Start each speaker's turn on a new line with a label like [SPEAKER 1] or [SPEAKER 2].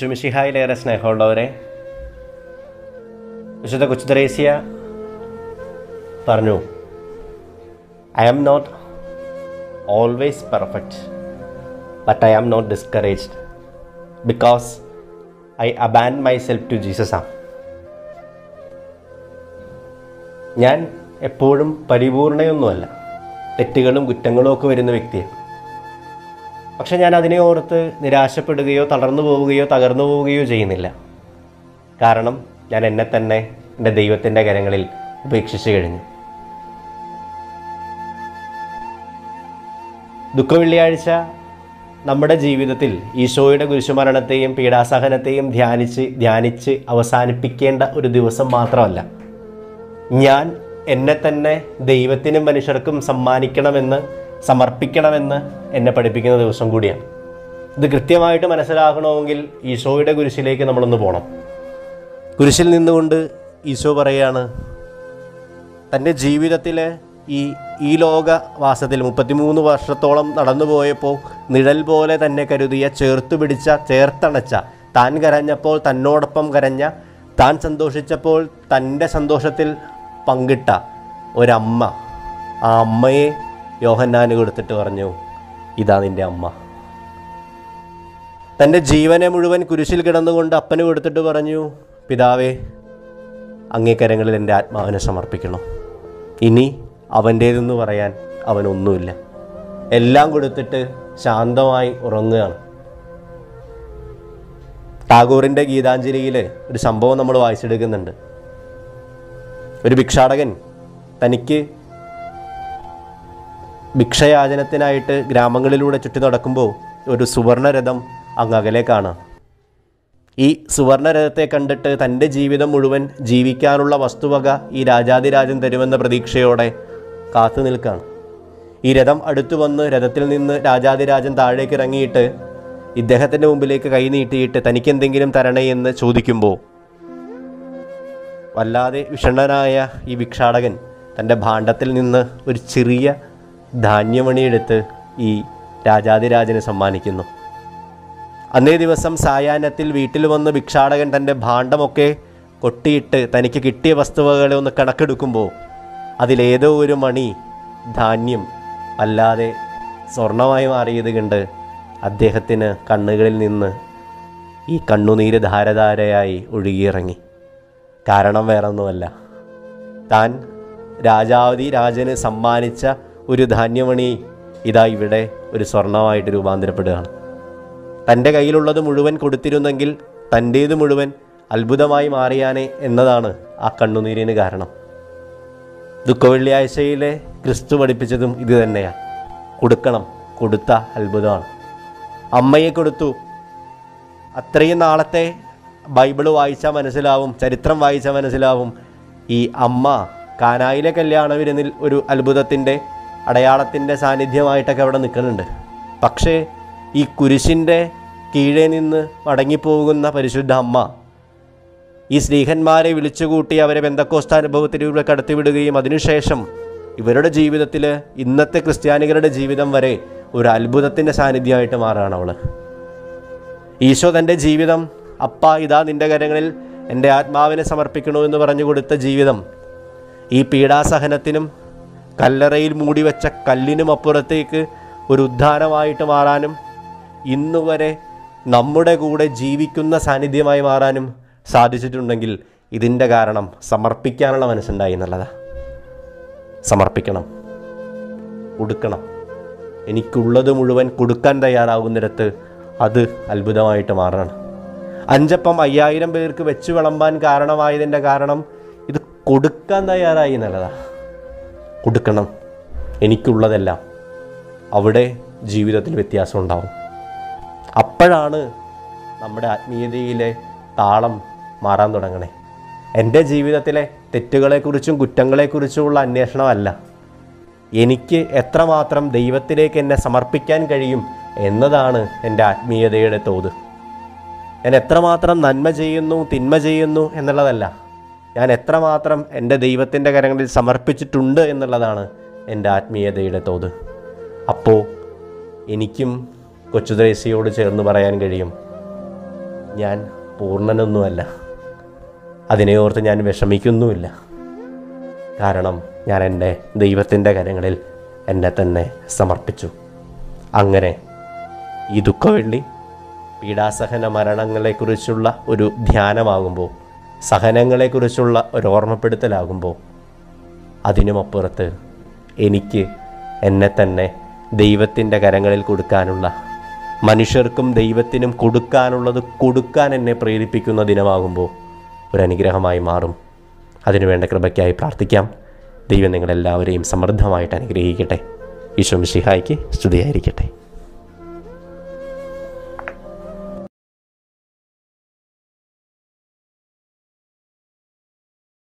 [SPEAKER 1] ഈശോമിഷിഹായിലേറെ സ്നേഹമുള്ളവരെ വിശുദ്ധ കൊച്ചുത്രേസ്യ പറഞ്ഞു I am not always perfect but I am not discouraged because I abandon myself to Jesus am ഞാൻ എപ്പോഴും പരിപൂർണയൊന്നുമല്ല തെറ്റുകളും കുറ്റങ്ങളും ഒക്കെ വരുന്ന വ്യക്തിയാണ് പക്ഷെ ഞാൻ അതിനെ ഓർത്ത് നിരാശപ്പെടുകയോ തളർന്നു പോവുകയോ തകർന്നു പോവുകയോ ചെയ്യുന്നില്ല കാരണം ഞാൻ എന്നെ തന്നെ എൻ്റെ ദൈവത്തിൻ്റെ കരങ്ങളിൽ ഉപേക്ഷിച്ചു കഴിഞ്ഞു ദുഃഖവെള്ളിയാഴ്ച നമ്മുടെ ജീവിതത്തിൽ ഈശോയുടെ കുരിശുമരണത്തെയും പീഡാസഹനത്തെയും ധ്യാനിച്ച് ധ്യാനിച്ച് അവസാനിപ്പിക്കേണ്ട ഒരു ദിവസം മാത്രമല്ല ഞാൻ എന്നെ തന്നെ ദൈവത്തിനും മനുഷ്യർക്കും സമ്മാനിക്കണമെന്ന് സമർപ്പിക്കണമെന്ന് എന്നെ പഠിപ്പിക്കുന്ന ദിവസം കൂടിയാണ് ഇത് കൃത്യമായിട്ട് മനസ്സിലാക്കണമെങ്കിൽ ഈശോയുടെ കുരിശിലേക്ക് നമ്മളൊന്ന് പോകണം കുരിശിൽ നിന്നുകൊണ്ട് ഈശോ പറയാണ് തൻ്റെ ജീവിതത്തിലെ ഈ ഈ ലോകവാസത്തിൽ മുപ്പത്തിമൂന്ന് വർഷത്തോളം നടന്നു പോയപ്പോൾ നിഴൽ പോലെ തന്നെ കരുതിയ ചേർത്തു പിടിച്ച ചേർത്തണച്ച താൻ കരഞ്ഞപ്പോൾ തന്നോടൊപ്പം കരഞ്ഞ താൻ സന്തോഷിച്ചപ്പോൾ തൻ്റെ സന്തോഷത്തിൽ പങ്കിട്ട ഒരമ്മ ആ അമ്മയെ യോഹന്നാന് കൊടുത്തിട്ട് പറഞ്ഞു ഇതാ നിൻ്റെ അമ്മ തൻ്റെ ജീവനെ മുഴുവൻ കുരിശിൽ കിടന്നുകൊണ്ട് അപ്പന് കൊടുത്തിട്ട് പറഞ്ഞു പിതാവേ അങ്ങേക്കരങ്ങളിൽ എൻ്റെ ആത്മാവിനെ സമർപ്പിക്കണം ഇനി അവൻ്റേതെന്ന് പറയാൻ അവനൊന്നുമില്ല എല്ലാം കൊടുത്തിട്ട് ശാന്തമായി ഉറങ്ങുകയാണ് ടാഗോറിൻ്റെ ഗീതാഞ്ജലിയിൽ ഒരു സംഭവം നമ്മൾ വായിച്ചെടുക്കുന്നുണ്ട് ഒരു ഭിക്ഷാടകൻ തനിക്ക് ഭിക്ഷയാചനത്തിനായിട്ട് ഗ്രാമങ്ങളിലൂടെ ചുറ്റി നടക്കുമ്പോൾ ഒരു സുവർണരഥം അങ്ങ് അകലെ കാണാം ഈ സുവർണരഥത്തെ കണ്ടിട്ട് തൻ്റെ ജീവിതം മുഴുവൻ ജീവിക്കാനുള്ള വസ്തുവക ഈ രാജാതിരാജൻ തരുമെന്ന പ്രതീക്ഷയോടെ കാത്തു നിൽക്കുകയാണ് ഈ രഥം അടുത്തു വന്ന് രഥത്തിൽ നിന്ന് രാജാതിരാജൻ താഴേക്ക് ഇറങ്ങിയിട്ട് ഇദ്ദേഹത്തിൻ്റെ മുമ്പിലേക്ക് കൈ നീട്ടിയിട്ട് തനിക്ക് എന്തെങ്കിലും തരണേ എന്ന് ചോദിക്കുമ്പോൾ വല്ലാതെ വിഷണ്ണനായ ഈ ഭിക്ഷാടകൻ തൻ്റെ ഭാണ്ഡത്തിൽ നിന്ന് ഒരു ചെറിയ ധാന്യമണിയെടുത്ത് ഈ രാജാതിരാജന് സമ്മാനിക്കുന്നു അന്നേ ദിവസം സായാഹ്നത്തിൽ വീട്ടിൽ വന്ന് ഭിക്ഷാടകൻ തൻ്റെ ഭാണ്ഡമൊക്കെ കൊട്ടിയിട്ട് തനിക്ക് കിട്ടിയ വസ്തുവകളെ ഒന്ന് കണക്കെടുക്കുമ്പോൾ അതിലേതോ ഒരു മണി ധാന്യം അല്ലാതെ സ്വർണമായി മാറിയത് കണ്ട് അദ്ദേഹത്തിന് കണ്ണുകളിൽ നിന്ന് ഈ കണ്ണുനീര് ധാരധാരയായി ഒഴുകിയിറങ്ങി കാരണം വേറൊന്നുമല്ല താൻ രാജാവതി രാജന് സമ്മാനിച്ച ഒരു ധാന്യമണി ഇതാ ഇവിടെ ഒരു സ്വർണമായിട്ട് രൂപാന്തരപ്പെടുകയാണ് തൻ്റെ കയ്യിലുള്ളത് മുഴുവൻ കൊടുത്തിരുന്നെങ്കിൽ തൻ്റേത് മുഴുവൻ അത്ഭുതമായി മാറിയാനേ എന്നതാണ് ആ കണ്ണുനീരിന് കാരണം ദുഃഖവെള്ളിയാഴ്ചയിലെ ക്രിസ്തു പഠിപ്പിച്ചതും ഇത് തന്നെയാണ് കൊടുക്കണം കൊടുത്ത അത്ഭുതമാണ് അമ്മയെ കൊടുത്തു അത്രയും നാളത്തെ ബൈബിള് വായിച്ചാൽ മനസ്സിലാവും ചരിത്രം വായിച്ചാൽ മനസ്സിലാവും ഈ അമ്മ കാനായിലെ കല്യാണ വിരുന്നിൽ ഒരു അത്ഭുതത്തിൻ്റെ അടയാളത്തിൻ്റെ സാന്നിധ്യമായിട്ടൊക്കെ അവിടെ നിൽക്കുന്നുണ്ട് പക്ഷേ ഈ കുരിശിൻ്റെ കീഴേ നിന്ന് മടങ്ങിപ്പോകുന്ന പരിശുദ്ധ അമ്മ ഈ സ്ത്രീഹന്മാരെ വിളിച്ചുകൂട്ടി അവരെ ബന്ധക്കോസ്ഥാനുഭവത്തിലൂടെ കടത്തിവിടുകയും അതിനുശേഷം ഇവരുടെ ജീവിതത്തിൽ ഇന്നത്തെ ക്രിസ്ത്യാനികളുടെ ജീവിതം വരെ ഒരു അത്ഭുതത്തിൻ്റെ സാന്നിധ്യമായിട്ട് മാറുകയാണ് അവൾ ഈശോ തൻ്റെ ജീവിതം അപ്പ ഇതാ നിൻ്റെ കരങ്ങളിൽ എൻ്റെ ആത്മാവിനെ സമർപ്പിക്കണമെന്ന് പറഞ്ഞു കൊടുത്ത ജീവിതം ഈ പീഡാസഹനത്തിനും കല്ലറയിൽ മൂടിവെച്ച കല്ലിനും അപ്പുറത്തേക്ക് ഒരു ഉദ്ധാനമായിട്ട് മാറാനും ഇന്നുവരെ നമ്മുടെ കൂടെ ജീവിക്കുന്ന സാന്നിധ്യമായി മാറാനും സാധിച്ചിട്ടുണ്ടെങ്കിൽ ഇതിൻ്റെ കാരണം സമർപ്പിക്കാനുള്ള മനസ്സുണ്ടായി എന്നുള്ളതാണ് സമർപ്പിക്കണം കൊടുക്കണം എനിക്കുള്ളത് മുഴുവൻ കൊടുക്കാൻ തയ്യാറാകുന്നിടത്ത് അത് അത്ഭുതമായിട്ട് മാറണം അഞ്ചപ്പം അയ്യായിരം പേർക്ക് വെച്ച് വിളമ്പാൻ കാരണമായതിൻ്റെ കാരണം ഇത് കൊടുക്കാൻ തയ്യാറായി എന്നുള്ളതാണ് കൊടുക്കണം എനിക്കുള്ളതെല്ലാം അവിടെ ജീവിതത്തിൽ വ്യത്യാസം ഉണ്ടാവും അപ്പോഴാണ് നമ്മുടെ ആത്മീയതയിലെ താളം മാറാൻ തുടങ്ങണേ എൻ്റെ ജീവിതത്തിലെ തെറ്റുകളെക്കുറിച്ചും കുറ്റങ്ങളെക്കുറിച്ചുമുള്ള അന്വേഷണമല്ല എനിക്ക് എത്രമാത്രം ദൈവത്തിലേക്ക് എന്നെ സമർപ്പിക്കാൻ കഴിയും എന്നതാണ് എൻ്റെ ആത്മീയതയുടെ തോത് ഞാൻ എത്രമാത്രം നന്മ ചെയ്യുന്നു തിന്മ ചെയ്യുന്നു എന്നുള്ളതല്ല ഞാൻ എത്രമാത്രം എൻ്റെ ദൈവത്തിൻ്റെ കരങ്ങളിൽ സമർപ്പിച്ചിട്ടുണ്ട് എന്നുള്ളതാണ് എൻ്റെ ആത്മീയതയുടെ തോത് അപ്പോൾ എനിക്കും കൊച്ചുദ്രേസിയോട് ചേർന്ന് പറയാൻ കഴിയും ഞാൻ പൂർണ്ണനൊന്നുമല്ല അതിനെ ഓർത്ത് ഞാൻ വിഷമിക്കുന്നുമില്ല കാരണം ഞാൻ എൻ്റെ ദൈവത്തിൻ്റെ കരങ്ങളിൽ എന്നെ തന്നെ സമർപ്പിച്ചു അങ്ങനെ ഈ ദുഃഖവെള്ളി പീഡാസഹന മരണങ്ങളെക്കുറിച്ചുള്ള ഒരു ധ്യാനമാകുമ്പോൾ സഹനങ്ങളെക്കുറിച്ചുള്ള ഒരു ഓർമ്മപ്പെടുത്തലാകുമ്പോൾ അതിനുമപ്പുറത്ത് എനിക്ക് എന്നെ തന്നെ ദൈവത്തിൻ്റെ കരങ്ങളിൽ കൊടുക്കാനുള്ള മനുഷ്യർക്കും ദൈവത്തിനും കൊടുക്കാനുള്ളത് കൊടുക്കാൻ എന്നെ പ്രേരിപ്പിക്കുന്ന ദിനമാകുമ്പോൾ ഒരു അനുഗ്രഹമായി മാറും അതിനുവേണ്ട കൃപയ്ക്കായി പ്രാർത്ഥിക്കാം ദൈവം നിങ്ങളെല്ലാവരെയും സമൃദ്ധമായിട്ട് അനുഗ്രഹിക്കട്ടെ ഈശോ മിശിഹായ്ക്ക് സ്തുതിയായിരിക്കട്ടെ